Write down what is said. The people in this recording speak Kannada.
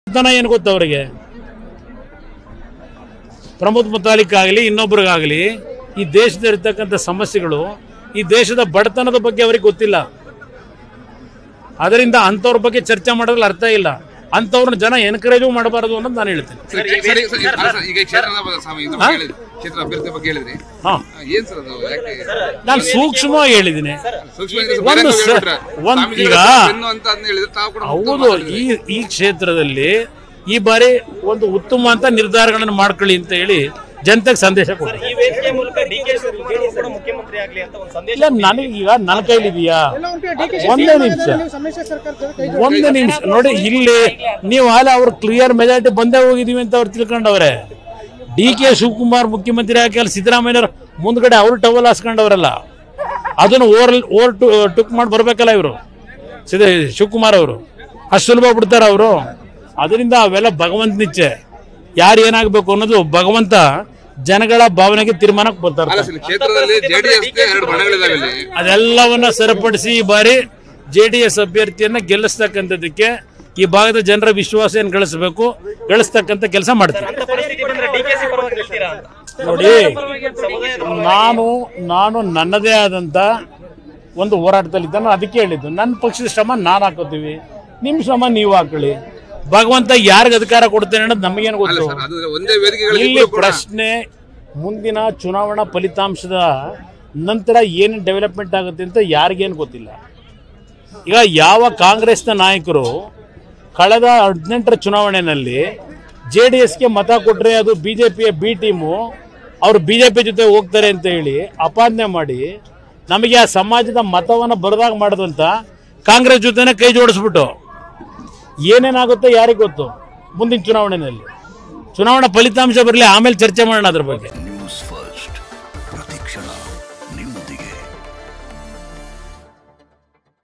ತನ ಏನು ಗೊತ್ತು ಅವರಿಗೆ ಪ್ರಮೋದ್ ಮುತಾಲಿಕ್ ಆಗಲಿ ಇನ್ನೊಬ್ರಿಗಾಗಲಿ ಈ ದೇಶದಲ್ಲಿರ್ತಕ್ಕಂಥ ಸಮಸ್ಯೆಗಳು ಈ ದೇಶದ ಬಡತನದ ಬಗ್ಗೆ ಅವರಿಗೆ ಗೊತ್ತಿಲ್ಲ ಅದರಿಂದ ಅಂಥವ್ರ ಬಗ್ಗೆ ಚರ್ಚೆ ಮಾಡೋದ್ರಲ್ಲಿ ಅರ್ಥ ಇಲ್ಲ ಅಂಥವ್ರನ್ನ ಜನ ಎನ್ಕರೇಜು ಮಾಡಬಾರದು ಅನ್ನೋದು ನಾನು ಹೇಳ್ತೀನಿ ಸರಿ ಸರಿ ಸರಿ ಅಲ್ಲ ಸರ್, ಈಗ ಕ್ಷೇತ್ರದ ಸಮ- ಇದ್ರ ಬಗ್ಗೆ ಹೇಳಿದ್ರಿ ಕ್ಷೇತ್ರ ಅಭ್ಯರ್ಥಿ ಬಗ್ಗೆ ಹೇಳಿದ್ರಿ ಹಾ ಆ, ಏನ್ ಸರ್ ಅದು ಯಾಕೆ ನಾನು ಸೂಕ್ಷ್ಮವಾಗಿ ಹೇಳಿದ್ದೀನಿ ಸೂಕ್ಷ್ಮ ಇದ್ರೆ ಒಂದು ಬೇರೆ ಸ- ಹೇಳ್ಬಿಟ್ರೆ. ಒಂದು ಸ್ವಾಮೀಜಿಗಳ ಈಗ- ಬೆನ್ನು ಅಂತ ಅದನ್ನ ಹೇಳಿದ್ರೆ ತಾವು ಕೂಡ ಹೌದು ಈ ಈ ಕ್ಷೇತ್ರದಲ್ಲಿ ಈ ಬಾರಿ ಒಂದು ಉತ್ತಮ ಅಂತ ನಿರ್ಧಾರಗಳನ್ನು ಮಾಡ್ಕೊಳ್ಳಿ ಅಂತ ಹೇಳಿ ಜನತೆಗೆ ಸಂದೇಶ ಕೊಡ್ತಾರೆ ಈ ವೇದಿಕೆ ಮೂಲಕ ಡಿ ಕೆ ಶಿವಕುಮಾರ್ ಕೂಡ ಮುಖ್ಯಮಂತ್ರಿ ಆಗ್ಲಿ ಅಂತ ಒಂದು ಸಂದೇಶ ಇಲ್ಲ ನನಗೆ ಈಗ ನನ್ನ ಕೈಲಿದೆಯಾ ಒಂದೇ ನಿಮಿಷ ಸಮ್ಮಿಶ್ರ ಸರ್ಕಾರದ ಕೈ ಒಂದು ನಿಮಿಷ ನೋಡಿ ಇಲ್ಲಿ ನೀವು ಹಾಲೆ ಅವ್ರು ಕ್ಲಿಯರ್ ಮೆಜಾರಿಟಿ ಬಂದೇ ಹೋಗಿದೀವಿ ಅಂತ ಅವ್ರು ತಿಳ್ಕೊಂಡವ್ರೆ ಡಿ ಕೆ ಶಿವಕುಮಾರ್ ಮುಖ್ಯಮಂತ್ರಿ ಹಾಕಿ ಅಲ್ಲಿ ಸಿದ್ದರಾಮಯ್ಯವ್ರ ಮುಂದ್ಗಡೆ ಅವ್ರು ಟವಲ್ ಹಾಸ್ಕೊಂಡವ್ರಲ್ಲ ಅದನ್ನು ಓವರ್ ಓವರ್ ಟು ಟುಕ್ ಮಾಡಿ ಬರ್ಬೇಕಲ್ಲ ಇವರು ಸಿದ್ದ ಶಿವಕುಮಾರ್ ಅವರು ಅಷ್ಟು ಸುಲಭ ಬಿಡ್ತಾರ ಅವರು ಅದರಿಂದ ಅವೆಲ್ಲ ಭಗವಂತನಿಚ್ಛೆ ಯಾರು ಏನಾಗಬೇಕು ಅನ್ನೋದು ಭಗವಂತ ಜನಗಳ ಭಾವನೆಗೆ ತೀರ್ಮಾನಕ್ಕೆ ಬರ್ತಾರೆ ಅಲ್ಲ ಸರ್ ಕ್ಷೇತ್ರದಲ್ಲಿ ಜೆಡಿಎಸ್ ಎರಡು ಬಣಗಳಿದಾವೆ ಇಲ್ಲಿ ಅದೆಲ್ಲವನ್ನ ಸರಿಪಡಿಸಿ ಈ ಬಾರಿ ಜೆ ಡಿ ಎಸ್ ಅಭ್ಯರ್ಥಿಯನ್ನ ಗೆಲ್ಲಿಸ್ತಕ್ಕಂಥದ್ದಕ್ಕೆ ಈ ಭಾಗದ ಜನರ ವಿಶ್ವಾಸ ಏನು ಗಳಿಸಬೇಕು ಗಳಿಸ್ತಕ್ಕಂಥ ಕೆಲಸ ಮಾಡ್ತೀವಿ ಅಂತ ಪರಿಸ್ಥಿತಿ ಬಂದ್ರೆ ಡಿ ಕೆ ಸಿ ಪರವಾಗಿ ನಿಲ್ತೀರಾ ಅಂತ ನೋಡಿ ಸಮುದಾಯದ ನಾನು ನಾನು ನನ್ನದೇ ಆದಂಥ ಒಂದು ಹೋರಾಟದಲ್ಲಿದ್ದ ನಾನು ಅದಕ್ಕೆ ಹೇಳಿದ್ದು ನನ್ನ ಪಕ್ಷದ ಶ್ರಮ ನಾನು ಹಾಕೋತೀವಿ ನಿಮ್ಮ ಶ್ರಮ ನೀವು ಹಾಕೊಳ್ಳಿ ಭಗವಂತ ಯಾರಿಗೆ ಅಧಿಕಾರ ಕೊಡ್ತೇನೆ ಅನ್ನೋದು ನಮಗೇನು ಅಲ್ಲ ಗೊತ್ತು ಸರ್ ಅದು ಒಂದೇ ವೇದಿಕೆಗಳಲ್ಲಿ ಇಲ್ಲಿ ಇಬ್ರು ಕೂಡ ಪ್ರಶ್ನೆ ಮುಂದಿನ ಚುನಾವಣಾ ಫಲಿತಾಂಶದ ನಂತರ ಏನು ಡೆವಲಪ್ಮೆಂಟ್ ಆಗುತ್ತೆ ಅಂತ ಯಾರಿಗೇನು ಗೊತ್ತಿಲ್ಲ ಈಗ ಯಾವ ಕಾಂಗ್ರೆಸ್ನ ನಾಯಕರು ಕಳೆದ ಹದಿನೆಂಟರ ಚುನಾವಣೆಯಲ್ಲಿ ಜೆ ಡಿ ಎಸ್ಗೆ ಮತ ಕೊಟ್ಟರೆ ಅದು ಬಿ ಜೆ ಪಿಯ ಬಿ ಟೀಮು ಅವರು ಬಿ ಜೆ ಪಿ ಜೊತೆ ಹೋಗ್ತಾರೆ ಅಂತ ಹೇಳಿ ಅಪಾದನೆ ಮಾಡಿ ನಮಗೆ ಆ ಸಮಾಜದ ಮತವನ್ನು ಬರದಾಗ ಮಾಡಿದಂಥ ಕಾಂಗ್ರೆಸ್ ಜೊತೆನೇ ಕೈ ಜೋಡಿಸ್ಬಿಟ್ಟು ಏನೇನಾಗುತ್ತೋ ಯಾರಿಗೆ ಗೊತ್ತು ಮುಂದಿನ ಚುನಾವಣೆಯಲ್ಲಿ ಚುನಾವಣಾ ಫಲಿತಾಂಶ ಬರಲಿ ಆಮೇಲೆ ಚರ್ಚೆ ಮಾಡೋಣ ಅದ್ರ ಬಗ್ಗೆ ನ್ಯೂಸ್ ಫಸ್ಟ್ ಪ್ರತಿಕ್ಷಣ